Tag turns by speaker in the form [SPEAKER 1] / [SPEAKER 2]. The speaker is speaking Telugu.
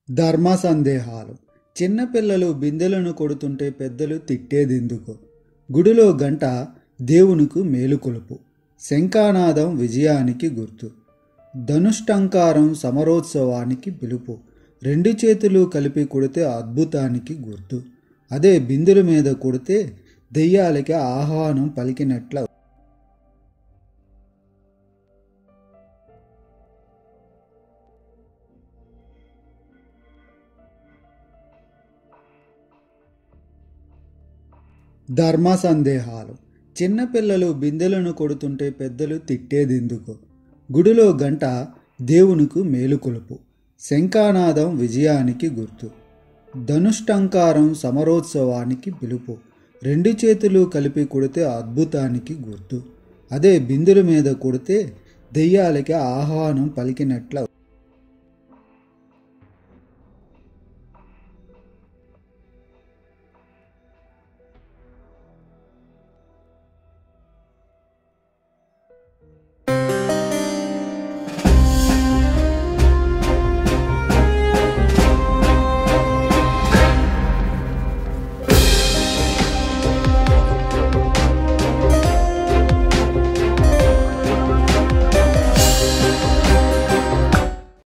[SPEAKER 1] ధర్మ సందేహాలు చిన్నపిల్లలు బిందెలను కొడుతుంటే పెద్దలు తిట్టేదెందుకు గుడిలో గంట దేవునికి మేలుకొలుపు శంఖానాదం విజయానికి గుర్తు ధనుష్టంకారం సమరోత్సవానికి పిలుపు రెండు చేతులు కలిపి కొడితే అద్భుతానికి గుర్తు అదే బిందెల మీద కొడితే దెయ్యాలకి ఆహ్వానం పలికినట్ల ధర్మ సందేహాలు చిన్నపిల్లలు బిందెలను కొడుతుంటే పెద్దలు తిట్టేదెందుకు గుడిలో గంట దేవునికి మేలుకొలుపు శంఖానాదం విజయానికి గుర్తు ధనుష్టంకారం సమరోత్సవానికి పిలుపు రెండు చేతులు కలిపి కొడితే అద్భుతానికి గుర్తు అదే బిందెల మీద కొడితే దెయ్యాలకి ఆహ్వానం పలికినట్ల